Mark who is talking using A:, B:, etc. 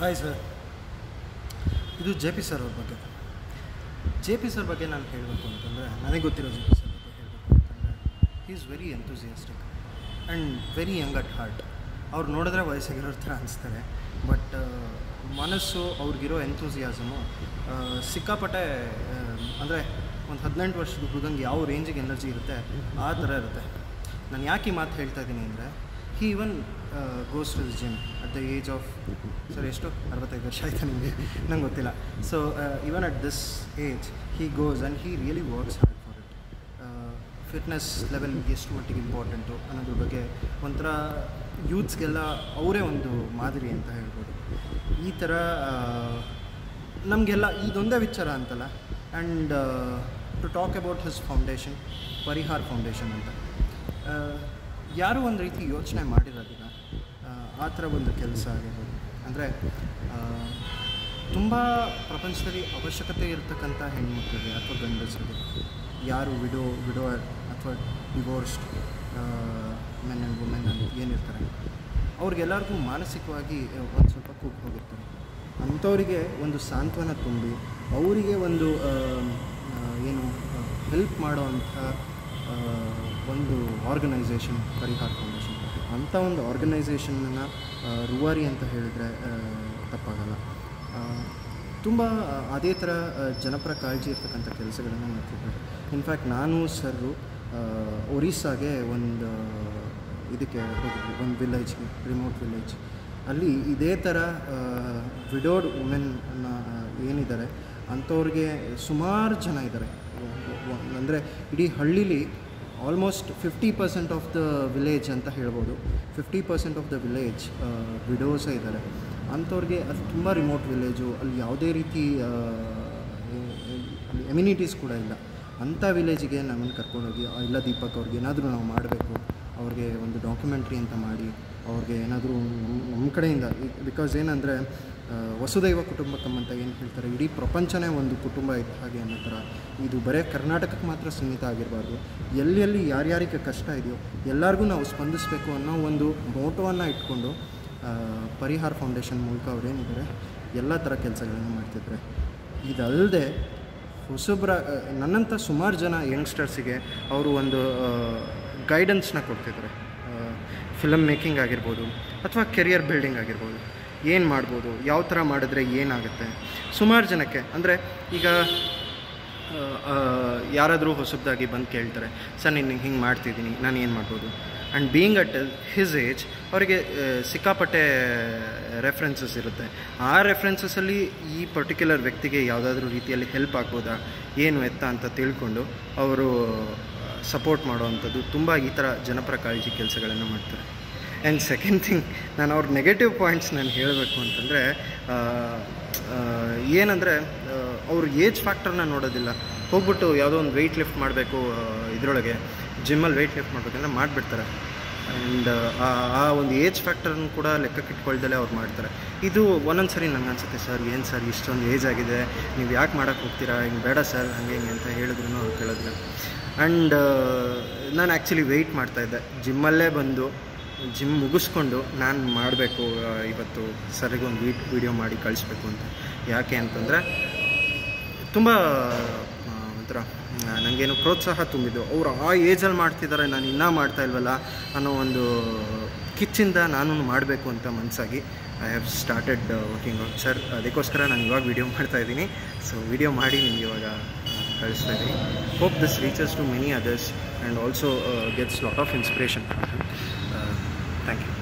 A: hi sir ಇದು J P sir ಅವ್ರ ಬಗ್ಗೆ ಜೆ ಪಿ ಸರ್ ಬಗ್ಗೆ ನಾನು ಹೇಳಬೇಕು ಅಂತಂದರೆ ನನಗೆ ಗೊತ್ತಿರೋ ಜೆ ಪಿ ಸರ್ ಬಗ್ಗೆ ಹೇಳಬೇಕು ಅಂತಂದರೆ he is very enthusiastic and very young at heart ಅವ್ರು ನೋಡಿದ್ರೆ ವಯಸ್ಸಾಗಿರೋ ಥರ ಅನಿಸ್ತಾರೆ ಬಟ್ ಮನಸ್ಸು ಅವ್ರಿಗಿರೋ ಎಂಥೂಸಿಯಾಸಮು ಸಿಕ್ಕಾಪಟ್ಟೆ ಅಂದರೆ ಒಂದು ಹದಿನೆಂಟು ವರ್ಷದ ಹುಡುಗಂಗೆ ಯಾವ ರೇಂಜಿಗೆ ಎನರ್ಜಿ ಇರುತ್ತೆ ಆ ಥರ ಇರುತ್ತೆ ನಾನು ಯಾಕೆ ಈ ಮಾತು ಹೇಳ್ತಾ ಇದ್ದೀನಿ ಅಂದರೆ he even goes to the gym at the age of sir ಎಷ್ಟು ಅರವತ್ತೈದು ವರ್ಷ ಆಯಿತು ನಿಮಗೆ ನಂಗೆ ಗೊತ್ತಿಲ್ಲ so even at this age he goes and he really works hard for it fitness level ಎಷ್ಟು ಮಟ್ಟಿಗೆ ಇಂಪಾರ್ಟೆಂಟು ಅನ್ನೋದ್ರ ಬಗ್ಗೆ ಒಂಥರ ಯೂತ್ಸ್ಗೆಲ್ಲ ಅವರೇ ಒಂದು ಮಾದರಿ ಅಂತ ಹೇಳ್ಬೋದು ಈ ಥರ ನಮಗೆಲ್ಲ ಇದೊಂದೇ ವಿಚಾರ ಅಂತಲ್ಲ and to talk about his foundation Parihar foundation ಅಂತ ಆ, ಯಾರೂ ಒಂದು ರೀತಿ ಯೋಚನೆ ಮಾಡಿರೋದಿಲ್ಲ ಆ, ಆ ಥರ ಒಂದು ಕೆಲಸ ಆಗಿರ್ಬೋದು ಅಂದರೆ ತುಂಬ ಪ್ರಪಂಚದಲ್ಲಿ ಅವಶ್ಯಕತೆ ಇರತಕ್ಕಂಥ ಹೆಣ್ಮಕ್ಳಿಗೆ ಅಥವಾ ಗಂಡಸರಿಗೆ ಯಾರು ವಿಡೋ ವಿಡೋ ಅಥವಾ ಡಿವೋರ್ಸ್ಡ್ ಮೆನ್ ಆ್ಯಂಡ್ ವುಮೆನ್ ಅಂತ ಏನಿರ್ತಾರೆ ಅವ್ರಿಗೆಲ್ಲರಿಗೂ ಮಾನಸಿಕವಾಗಿ ಒಂದು ಸ್ವಲ್ಪ ಕೂಗ್ ಹೋಗಿರ್ತಾರೆ ಅಂಥವರಿಗೆ ಒಂದು ಸಾಂತ್ವನ ತುಂಬಿ ಅವರಿಗೆ ಒಂದು ಆ, ಆ, ಏನು ಹೆಲ್ಪ್ ಮಾಡೋ ಅಂಥ ಆ, ಒಂದು ಆರ್ಗನೈಸೇಷನ್ ಪರಿಹಾರ್ ಫೌಂಡೇಶನ್ ಅಂಥ ಒಂದು ಆರ್ಗನೈಸೇಷನ್ನ ರೂವಾರಿ ಅಂತ ಹೇಳಿದ್ರೆ ಆ, ತಪ್ಪಾಗಲ್ಲ ತುಂಬ ಅದೇ ಥರ ಆ, ಜನಪರ ಕಾಳಜಿ ಇರ್ತಕ್ಕಂಥ ಕೆಲಸಗಳನ್ನು ಮಾಡ್ತಿದ್ದಾರೆ ಇನ್ಫ್ಯಾಕ್ಟ್ ನಾನು ಸರ್ರು ಒರಿಸ್ಸಾಗೆ ಒಂದು ಇದಕ್ಕೆ ಹೋಗಿದ್ವಿ ಒಂದು ವಿಲೇಜ್ಗೆ ರಿಮೋಟ್ ವಿಲೇಜ್ ಅಲ್ಲಿ ಇದೇ ಥರ ವಿಡೋಡ್ ವುಮೆನ್ ಏನಿದ್ದಾರೆ ಅಂಥವ್ರಿಗೆ ಸುಮಾರು ಜನ ಇದ್ದಾರೆ ಅಂದರೆ ಇಡೀ ಹಳ್ಳೀಲಿ almost fifty percent of the village ಅಂತ ಹೇಳ್ಬೋದು fifty percent of the village ವಿಡೋಸೇ ಇದ್ದಾರೆ ಅಂಥವ್ರಿಗೆ ಅದು ತುಂಬ ರಿಮೋಟ್ ವಿಲೇಜು ಅಲ್ಲಿ ಯಾವುದೇ ರೀತಿ ಆ, ಅಲ್ಲಿ ಎಮ್ಯುನಿಟೀಸ್ ಕೂಡ ಇಲ್ಲ ಅಂಥ ವಿಲೇಜಿಗೆ ನಮ್ಮನ್ನು ಕರ್ಕೊಂಡೋಗಿ ಆ, ಇಲ್ಲ ದೀಪಕ್ ಅವ್ರಿಗೆ ಏನಾದರೂ ನಾವು ಮಾಡಬೇಕು ಅವ್ರಿಗೆ ಒಂದು ಡಾಕ್ಯುಮೆಂಟ್ರಿ ಅಂತ ಮಾಡಿ ಅವ್ರಿಗೆ ಏನಾದರೂ ನಮ್ಮ ನಮ್ಮ ಕಡೆಯಿಂದ ಬಿಕಾಸ್ ಏನಂದರೆ ವಸುದೈವ ಕುಟುಂಬಕಂ ಅಂತ ಏನು ಹೇಳ್ತಾರೆ ಇಡೀ ಪ್ರಪಂಚನೇ ಒಂದು ಕುಟುಂಬ ಇದ್ದ ಹಾಗೆ ಅನ್ನೋ ಥರ ಇದು ಬರೀ ಕರ್ನಾಟಕಕ್ಕೆ ಮಾತ್ರ ಸೀಮಿತ ಆಗಿರಬಾರ್ದು ಎಲ್ಲೆಲ್ಲಿ ಯಾರ್ಯಾರಿಗೆ ಕಷ್ಟ ಇದೆಯೋ ಎಲ್ಲರಿಗೂ ನಾವು ಸ್ಪಂದಿಸಬೇಕು ಅನ್ನೋ ಒಂದು ಮೋಟೋವನ್ನು ಇಟ್ಕೊಂಡು ಆ, ಪರಿಹಾರ್ ಫೌಂಡೇಶನ್ ಮೂಲಕ ಅವರೇನಿದ್ದಾರೆ ಎಲ್ಲ ಥರ ಕೆಲಸಗಳನ್ನು ಮಾಡ್ತಿದ್ದಾರೆ ಇದಲ್ಲದೆ ಹೊಸಬ್ರ ಆ, ನನ್ನಂಥ ಸುಮಾರು ಜನ ಯಂಗ್ಸ್ಟರ್ಸಿಗೆ ಅವರು ಒಂದು ಗೈಡೆನ್ಸ್ನ ಕೊಡ್ತಿದ್ದಾರೆ ಫಿಲಮ್ ಮೇಕಿಂಗ್ ಆಗಿರ್ಬೋದು ಅಥವಾ ಕೆರಿಯರ್ ಬಿಲ್ಡಿಂಗ್ ಆಗಿರ್ಬೋದು ಏನು ಮಾಡ್ಬೋದು ಯಾವ ಥರ ಮಾಡಿದ್ರೆ ಏನಾಗುತ್ತೆ ಸುಮಾರು ಜನಕ್ಕೆ ಅಂದರೆ ಈಗ ಯಾರಾದರೂ ಹೊಸದಾಗಿ ಬಂದು ಕೇಳ್ತಾರೆ ಸರ್ ನೀನು ಹಿಂಗೆ ಮಾಡ್ತಿದ್ದೀನಿ ನಾನು ಏನು ಮಾಡ್ಬೋದು and being at his age ಅವರಿಗೆ ಆ, ಸಿಕ್ಕಾಪಟ್ಟೆ ರೆಫರೆನ್ಸಸ್ ಇರುತ್ತೆ ಆ ರೆಫರೆನ್ಸಸಲ್ಲಿ ಈ ಪರ್ಟಿಕ್ಯುಲರ್ ವ್ಯಕ್ತಿಗೆ ಯಾವುದಾದ್ರೂ ರೀತಿಯಲ್ಲಿ ಹೆಲ್ಪ್ ಆಗ್ಬೋದಾ ಏನು ಎತ್ತ ಅಂತ ತಿಳ್ಕೊಂಡು ಅವರು ಸಪೋರ್ಟ್ ಮಾಡೋವಂಥದ್ದು ತುಂಬ ಈ ಥರ ಜನಪರ ಕಾಳಜಿ ಕೆಲಸಗಳನ್ನು ಮಾಡ್ತಾರೆ ಆ್ಯಂಡ್ ಸೆಕೆಂಡ್ ಥಿಂಗ್ ನಾನು ಅವ್ರ ನೆಗೆಟಿವ್ ಪಾಯಿಂಟ್ಸ್ ನಾನು ಹೇಳಬೇಕು ಅಂತಂದರೆ ಏನಂದರೆ ಅವ್ರ ಏಜ್ ಫ್ಯಾಕ್ಟರ್ನ ನೋಡೋದಿಲ್ಲ ಹೋಗ್ಬಿಟ್ಟು ಯಾವುದೋ ಒಂದು ವೆಯ್ಟ್ ಲಿಫ್ಟ್ ಮಾಡಬೇಕು ಇದರೊಳಗೆ ಜಿಮ್ಮಲ್ಲಿ ವೆಯ್ಟ್ ಲಿಫ್ಟ್ ಮಾಡಬೇಕಂದ್ರೆ ಮಾಡಿಬಿಡ್ತಾರೆ ಆ್ಯಂಡ್ ಆ ಒಂದು ಏಜ್ ಫ್ಯಾಕ್ಟರ್ನ ಕೂಡ ಲೆಕ್ಕಕ್ಕೆ ಇಟ್ಕೊಳ್ದಲೇ ಅವ್ರು ಮಾಡ್ತಾರೆ ಇದು ಒಂದೊಂದು ಸರಿ ನಂಗೆ ಅನ್ಸುತ್ತೆ ಸರ್ ಏನು ಸರ್ ಇಷ್ಟೊಂದು ಏಜ್ ಆಗಿದೆ ನೀವು ಯಾಕೆ ಮಾಡೋಕ್ಕೆ ಹೋಗ್ತೀರಾ ಹಿಂಗೆ ಬೇಡ ಸರ್ ಹಂಗೆ ಹಿಂಗೆ ಅಂತ ಹೇಳಿದ್ರು ಅವ್ರು ಕೇಳೋದಿಲ್ಲ ಆ್ಯಂಡ್ ನಾನು ಆ್ಯಕ್ಚುಲಿ ವೆಯ್ಟ್ ಮಾಡ್ತಾಯಿದ್ದೆ ಜಿಮ್ಮಲ್ಲೇ ಬಂದು ಜಿಮ್ ಮುಗಿಸ್ಕೊಂಡು ನಾನು ಮಾಡಬೇಕು ಇವತ್ತು ಸರಿಗೆ ಒಂದು ವೀಟ್ ವೀಡಿಯೋ ಮಾಡಿ ಕಳಿಸ್ಬೇಕು ಅಂತ ಯಾಕೆ ಅಂತಂದರೆ ತುಂಬ ಆ, ಒಂಥರ ನನಗೇನು ಪ್ರೋತ್ಸಾಹ ತುಂಬಿದ್ದು ಅವರು ಆ ಏಜಲ್ಲಿ ಮಾಡ್ತಿದ್ದಾರೆ ನಾನು ಇನ್ನೂ ಮಾಡ್ತಾ ಇಲ್ವಲ್ಲ ಅನ್ನೋ ಒಂದು ಕಿಚ್ಚಿಂದ ನಾನು ಮಾಡಬೇಕು ಅಂತ ಮನಸ್ಸಾಗಿ I have started working out sir ಅದಕ್ಕೋಸ್ಕರ ನಾನು ಇವಾಗ ವೀಡಿಯೋ ಮಾಡ್ತಾ ಇದ್ದೀನಿ ಸೊ ವೀಡಿಯೋ ಮಾಡಿ ನಿಮ್ಗೆ ಇವಾಗ ಆ, ಕಳಿಸ್ತಾ ಇದ್ದೀನಿ hope this reaches to many others and also gets lot of inspiration thank you